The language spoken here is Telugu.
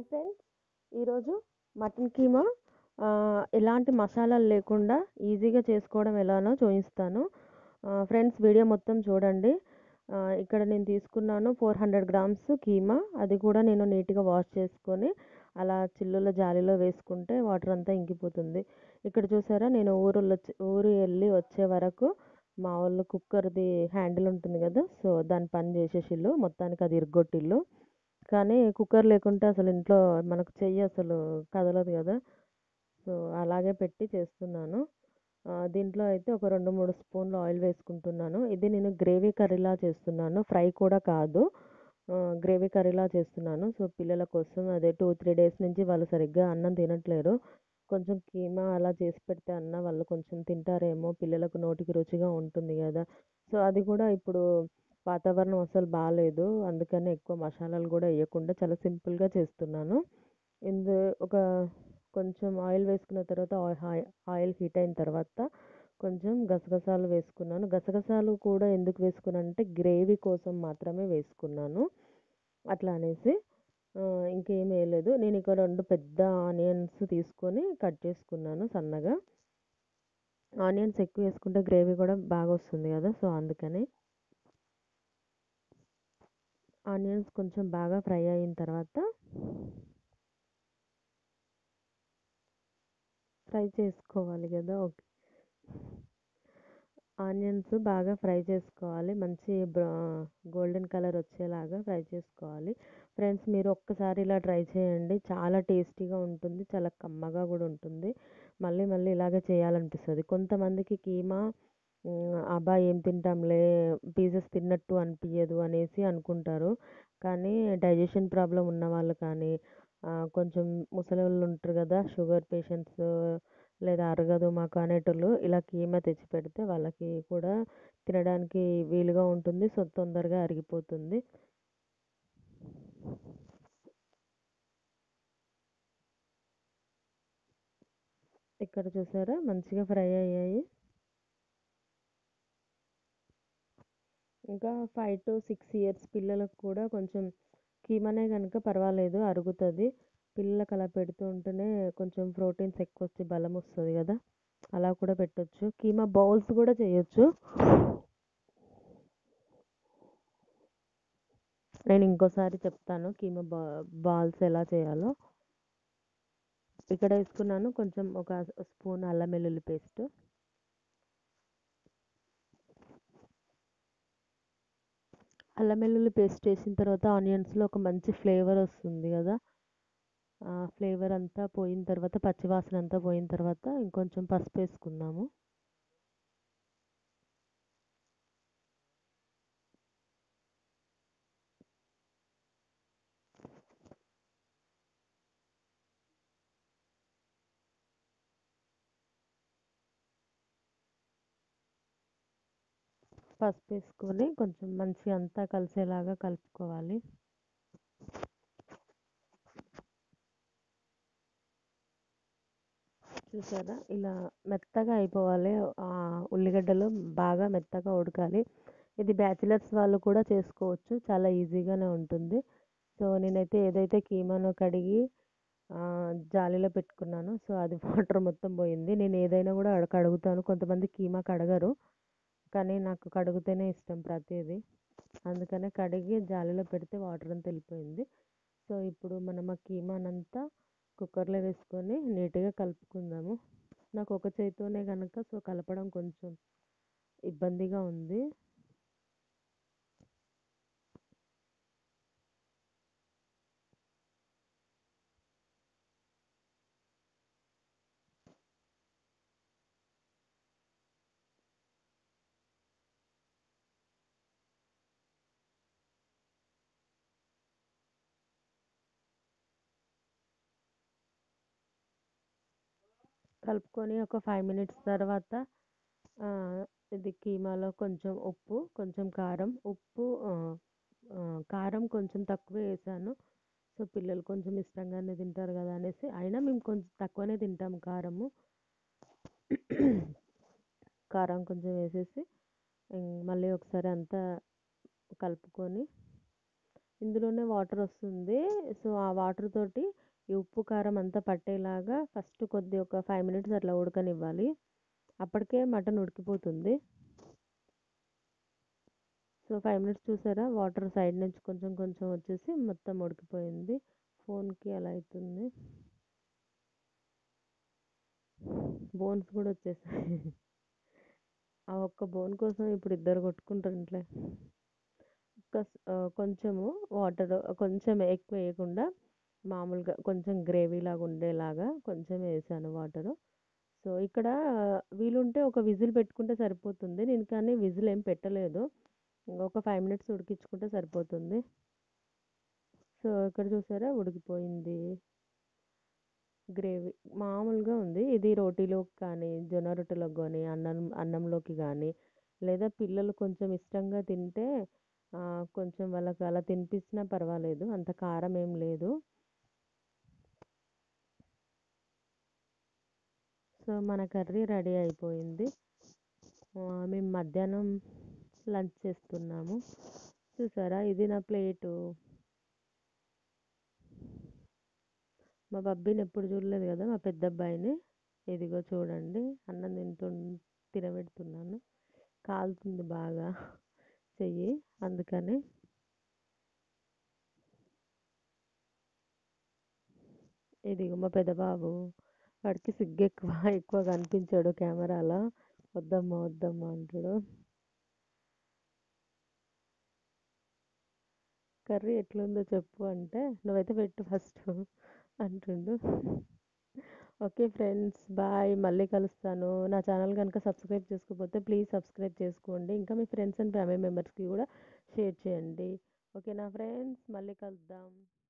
హాయ్ ఫ్రెండ్స్ ఈరోజు మటన్ కీమా ఆ, ఎలాంటి మసాలాలు లేకుండా ఈజీగా చేసుకోవడం ఎలానో చూపిస్తాను ఆ, ఫ్రెండ్స్ వీడియో మొత్తం చూడండి ఆ, ఇక్కడ నేను తీసుకున్నాను ఫోర్ హండ్రెడ్ గ్రామ్స్ కీమా అది కూడా నేను నీట్గా వాష్ చేసుకొని అలా చిల్లుల జాలీలో వేసుకుంటే వాటర్ అంతా ఇంకిపోతుంది ఇక్కడ చూసారా నేను ఊరు వెళ్ళొచ్చి ఊరు వెళ్ళి వచ్చే వరకు మా వాళ్ళు కుక్కర్ది హ్యాండిల్ ఉంటుంది కదా సో దాని పని చేసేసిళ్ళు మొత్తానికి అది ఇరగొట్టిళ్ళు కానీ కుక్కర్ లేకుంటే అసలు ఇంట్లో మనకు చెయ్యి అసలు కదలదు కదా సో అలాగే పెట్టి చేస్తున్నాను ఆ, దీంట్లో అయితే ఒక రెండు మూడు స్పూన్లు ఆయిల్ వేసుకుంటున్నాను ఇది నేను గ్రేవీ కర్రీలా చేస్తున్నాను ఫ్రై కూడా కాదు గ్రేవీ కర్రీలా చేస్తున్నాను సో పిల్లల కోసం అదే టూ త్రీ డేస్ నుంచి వాళ్ళు సరిగ్గా అన్నం తినట్లేరు కొంచెం కీమా అలా చేసి పెడితే అన్న వాళ్ళు కొంచెం తింటారేమో పిల్లలకు నోటికి రుచిగా ఉంటుంది కదా సో అది కూడా ఇప్పుడు వాతావరణం అసలు బాగాలేదు అందుకని ఎక్కువ మసాలాలు కూడా వేయకుండా చాలా సింపుల్గా చేస్తున్నాను ఇందు ఒక కొంచెం ఆయిల్ వేసుకున్న తర్వాత ఆయి- ఆయిల్ హీట్ అయిన తర్వాత కొంచెం గసగసాలు వేసుకున్నాను గసగసాలు కూడా ఎందుకు వేసుకున్నాను అంటే గ్రేవీ కోసం మాత్రమే వేసుకున్నాను అట్లా అనేసి ఆ, ఇంకేం వేయలేదు నేను ఇక రెండు పెద్ద ఆనియన్స్ తీసుకొని కట్ చేసుకున్నాను సన్నగా ఆనియన్స్ ఎక్కువ వేసుకుంటే గ్రేవీ కూడా బాగా వస్తుంది కదా సో అందుకని ఆనియన్స్ కొంచెం బాగా ఫ్రై అయిన తర్వాత ఫ్రై చేసుకోవాలి కదా ఓకే ఆనియన్స్ బాగా ఫ్రై చేసుకోవాలి మంచి గోల్డెన్ కలర్ వచ్చేలాగా ఫ్రై చేసుకోవాలి ఫ్రెండ్స్ మీరు ఒక్కసారి ఇలా ట్రై చేయండి చాలా టేస్టీగా ఉంటుంది చాలా కమ్మగా కూడా ఉంటుంది మళ్ళీ మళ్ళీ ఇలాగే చేయాలనిపిస్తుంది కొంతమందికి కీమా మ్, అబ్బా ఏం తింటాంలే పీసెస్ తిన్నట్టు అనిపించదు అనేసి అనుకుంటారు కానీ డైజెషన్ ప్రాబ్లం ఉన్న వాళ్ళు కానీ ఆ, కొంచెం ముసలి వాళ్ళు ఉంటారు కదా షుగర్ పేషెంట్స్ లేదా అరగదు మాకు అనేటోళ్ళు ఇలా కీమా తెచ్చి పెడితే వాళ్ళకి కూడా తినడానికి వీలుగా ఉంటుంది సో తొందరగా అరిగిపోతుంది ఇక్కడ చూసారా మంచిగా ఫ్రై అయ్యాయి ఇంకా ఫైవ్ టు సిక్స్ ఇయర్స్ పిల్లలకు కూడా కొంచెం కీమానే కనుక పర్వాలేదు అరుగుతుంది పిల్లలకు అలా పెడుతూ ఉంటేనే కొంచెం ప్రోటీన్స్ ఎక్కువ వచ్చి బలం వస్తుంది కదా అలా కూడా పెట్టొచ్చు కీమా బౌల్స్ కూడా చేయొచ్చు నేను ఇంకోసారి చెప్తాను కీమా బా బాల్స్ ఎలా చేయాలో ఇక్కడ వేసుకున్నాను కొంచెం ఒక స్పూన్ అల్లం వెల్లుల్లి పేస్ట్ అల్లం వెల్లుల్లి పేస్ట్ వేసిన తర్వాత ఆనియన్స్లో ఒక మంచి ఫ్లేవర్ వస్తుంది కదా ఆ ఫ్లేవర్ అంతా పోయిన తర్వాత పచ్చివాసన అంతా పోయిన తర్వాత ఇంకొంచెం పసుపు వేసుకుందాము పసుపు వేసుకొని కొంచెం మంచిగా అంతా కలిసేలాగా కలుపుకోవాలి చూసారా ఇలా మెత్తగా అయిపోవాలి ఆ ఉల్లిగడ్డలు బాగా మెత్తగా ఉడకాలి ఇది బ్యాచిలర్స్ వాళ్ళు కూడా చేసుకోవచ్చు చాలా ఈజీగానే ఉంటుంది సో నేనైతే ఏదైతే కీమానో కడిగి ఆ, జాలీలో పెట్టుకున్నాను సో అది వాటర్ మొత్తం పోయింది నేను ఏదైనా కూడా అడ- కడుగుతాను కొంతమంది కీమా కడగరు కానీ నాకు కడిగితేనే ఇష్టం ప్రతిదీ అందుకనే కడిగి జాలీలో పెడితే వాటర్ అంతా వెళ్ళిపోయింది సో ఇప్పుడు మనం ఆ కీమానంతా కుక్కర్లో వేసుకొని నీట్గా కలుపుకుందాము నాకు ఒక చేతితోనే కనుక సో కలపడం కొంచెం ఇబ్బందిగా ఉంది కలుపుకొని ఒక ఫైవ్ మినిట్స్ తర్వాత ఆ, ఇది కీమాలో కొంచెం ఉప్పు కొంచెం కారం ఉప్పు ఆ, ఆ, కారం కొంచెం తక్కువ వేసాను సో పిల్లలు కొంచెం ఇష్టంగానే తింటారు కదా అనేసి అయినా మేము కొంచెం తక్కువనే తింటాం కారము కారం కొంచెం వేసేసి ఇం- మళ్ళీ ఒకసారి అంతా కలుపుకొని ఇందులోనే వాటర్ వస్తుంది సో ఆ వాటర్ తోటి ఈ ఉప్పు కారం అంతా పట్టేలాగా ఫస్ట్ కొద్ది ఒక ఫైవ్ మినిట్స్ అట్లా ఉడకనివ్వాలి అప్పటికే మటన్ ఉడికిపోతుంది సో ఫైవ్ మినిట్స్ చూసారా వాటర్ సైడ్ నుంచి కొంచెం కొంచెం వచ్చేసి మొత్తం ఉడికిపోయింది ఫోన్కి అలా అవుతుంది బోన్స్ కూడా వచ్చేసాయి ఆ ఒక్క బోన్ కోసం ఇప్పుడు ఇద్దరు కొట్టుకుంటారంట్లే కొంచెము వాటర్ కొంచెం ఎక్కువ వేయకుండా మామూలుగా కొంచెం గ్రేవీ లాగా ఉండేలాగా కొంచెం వేసాను వాటరు సో ఇక్కడ వీలుంటే ఒక విజిల్ పెట్టుకుంటే సరిపోతుంది నేను కానీ విజిల్ ఏం పెట్టలేదు ఒక ఫైవ్ మినిట్స్ ఉడికించుకుంటే సరిపోతుంది సో ఇక్కడ చూసారా ఉడికిపోయింది గ్రేవీ మామూలుగా ఉంది ఇది రోటీలోకి కానీ జొన్న రొట్టెలోకి కానీ అన్నం అన్నంలోకి కానీ లేదా పిల్లలు కొంచెం ఇష్టంగా తింటే కొంచెం వాళ్ళకి అలా తినిపించినా పర్వాలేదు అంత కారం ఏం లేదు సో మన కర్రీ రెడీ అయిపోయింది మేము మధ్యాహ్నం లంచ్ చేస్తున్నాము చూసారా ఇది నా ప్లేటు మా బబ్బీని ఎప్పుడు చూడలేదు కదా మా పెద్ద అబ్బాయిని ఇదిగో చూడండి అన్నం తింటు తినబెడుతున్నాను కాలుతుంది బాగా చెయ్యి అందుకని ఇదిగో మా పెద్ద బాబు వాడికి సిగ్గు ఎక్కువ ఎక్కువ కనిపించాడు కెమెరాలో వద్దమ్మా వద్దమ్మా అంటాడు కర్రీ ఎట్లుందో చెప్పు అంటే నువ్వైతే పెట్టు ఫస్ట్ అంటుండు ఓకే ఫ్రెండ్స్ బాయ్ మళ్ళీ కలుస్తాను నా ఛానల్ కనుక సబ్స్క్రైబ్ చేసుకోకపోతే ప్లీజ్ సబ్స్క్రైబ్ చేసుకోండి ఇంకా మీ ఫ్రెండ్స్ అండ్ ఫ్యామిలీ మెంబర్స్కి కూడా షేర్ చేయండి ఓకేనా ఫ్రెండ్స్ మళ్ళీ కలుద్దాం